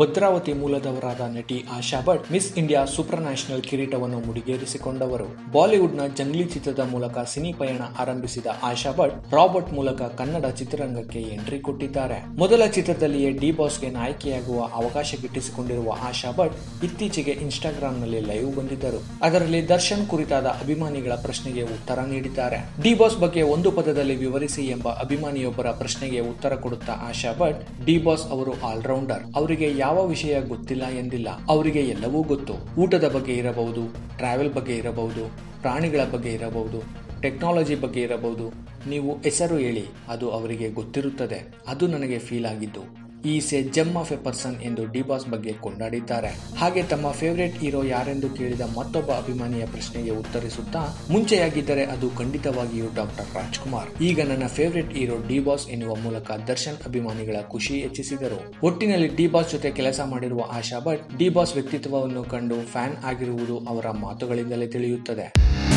ಭದ್ರಾವತಿ ಮೂಲದವರಾದ ನಟಿ Asha Bhat miss India super national ಕಿರೀಟವನ್ನು ಮುಡಿಗೇರಿಸಿಕೊಂಡವರು ಬಾಲಿವುಡ್ನ ಜಂಗ್ಲಿ ಚಿತ್ರದ ಮೂಲಕ ಸಿನಿ ಪಯಣ ಆರಂಭಿಸಿದ ಆಶಾ ಭಟ್ ರಾಬರ್ಟ್ ಮೂಲಕ ಕನ್ನಡ ಚಿತ್ರರಂಗಕ್ಕೆ ಎಂಟ್ರಿ ಕೊಟ್ಟಿದ್ದಾರೆ ಮೊದಲ ಚಿತ್ರದಲ್ಲಿಯೇ ಡಿ ಬಾಸ್ಗೆ ನಾಯಕಿಯಾಗುವ ಅವಕಾಶ ಗಿಟ್ಟಿಸಿಕೊಂಡಿರುವ ಆಶಾ ಭಟ್ ಇತ್ತೀಚೆಗೆ ಇನ್ಸ್ಟಾಗ್ರಾಂನಲ್ಲಿ ಲೈವ್ ಬಂದಿದ್ದರು ಅದರಲ್ಲಿ ದರ್ಶನ್ ಕುರಿತಾದ ಅಭಿಮಾನಿಗಳ ಪ್ರಶ್ನೆಗೆ ಉತ್ತರ ನೀಡಿದ್ದಾರೆ ಡಿ ಬಾಸ್ ಬಗ್ಗೆ ಒಂದು ಪದದಲ್ಲಿ ವಿವರಿಸಿ ಎಂಬ ಅಭಿಮಾನಿಯೊಬ್ಬರ ಪ್ರಶ್ನೆಗೆ ಉತ್ತರ ಕೊಡುತ್ತಾ ಆಶಾ ಭಟ್ ಡಿ ಬಾಸ್ ಅವರು ಆಲ್ರೌಂಡರ್ ಅವರಿಗೆ ಯಾವ ವಿಷಯ ಗೊತ್ತಿಲ್ಲ ಎಂದಿಲ್ಲ ಅವರಿಗೆ ಎಲ್ಲವೂ ಗೊತ್ತು ಊಟದ ಬಗ್ಗೆ ಇರಬಹುದು ಟ್ರಾವೆಲ್ ಬಗ್ಗೆ ಇರಬಹುದು ಪ್ರಾಣಿಗಳ ಬಗ್ಗೆ ಇರಬಹುದು ಟೆಕ್ನಾಲಜಿ ಬಗ್ಗೆ ಇರಬಹುದು ನೀವು ಹೆಸರು ಹೇಳಿ ಅದು ಅವರಿಗೆ ಗೊತ್ತಿರುತ್ತದೆ ಅದು ನನಗೆ ಫೀಲ್ ಆಗಿದ್ದು is a gem of a person ಎಂದು ಡಿ ಬಾಸ್ ಬಗ್ಗೆ ಕೊಂಡಾಡಿದ್ದಾರೆ ಹಾಗೆ ತಮ್ಮ ಫೇವರೇಟ್ ಹೀರೋ ಯಾರೆಂದು ಕೇಳಿದ ಮತ್ತೊಬ್ಬ ಅಭಿಮಾನಿಯ ಪ್ರಶ್ನೆಗೆ ಉತ್ತರಿಸುತ್ತಾ ಮುಂಚೆಯಾಗಿದ್ದರೆ ಅದು ಖಂಡಿತವಾಗಿಯೂ ಡಾಕ್ಟರ್ ರಾಜ್ಕುಮಾರ್ ಈಗ ನನ್ನ ಫೇವರೇಟ್ ಹೀರೋ ಡಿ ಬಾಸ್ ಎನ್ನುವ ಮೂಲಕ ದರ್ಶನ್ ಅಭಿಮಾನಿಗಳ ಖುಷಿ ಹೆಚ್ಚಿಸಿದರು ಒಟ್ಟಿನಲ್ಲಿ ಡಿ ಬಾಸ್ ಜೊತೆ ಕೆಲಸ ಮಾಡಿರುವ ಆಶಾ ಭಟ್ ಡಿ ಬಾಸ್ ವ್ಯಕ್ತಿತ್ವವನ್ನು ಕಂಡು ಫ್ಯಾನ್ ಆಗಿರುವುದು ಅವರ ಮಾತುಗಳಿಂದಲೇ ತಿಳಿಯುತ್ತದೆ